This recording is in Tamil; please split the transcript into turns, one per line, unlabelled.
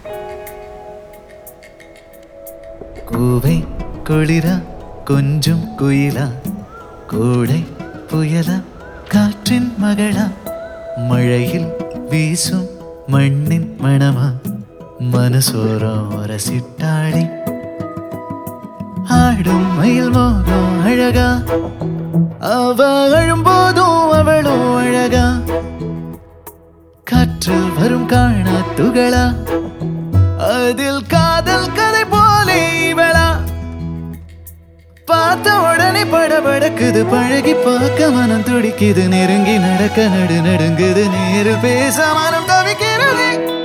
கூவை குளிரா கொஞ்சம் குயிலா கூடை புயலா காற்றின் மகளா மழையில் வீசும் மண்ணின் மணமா மனசோரம் ரசிட்டாளி ஆடும் மயில் மோகம் அழகா அவ அழும்போதும் அவளும் அழகா காற்றில் வரும் காணா துகளா அதில் காதல் கதை போலே இவளா பார்த்த உடனே படபடக்குது பழகி பார்க்க மனம் துடிக்குது நெருங்கி நடக்க நடு நடுங்குது நேரில் பேச மனம் தவிக்கிறது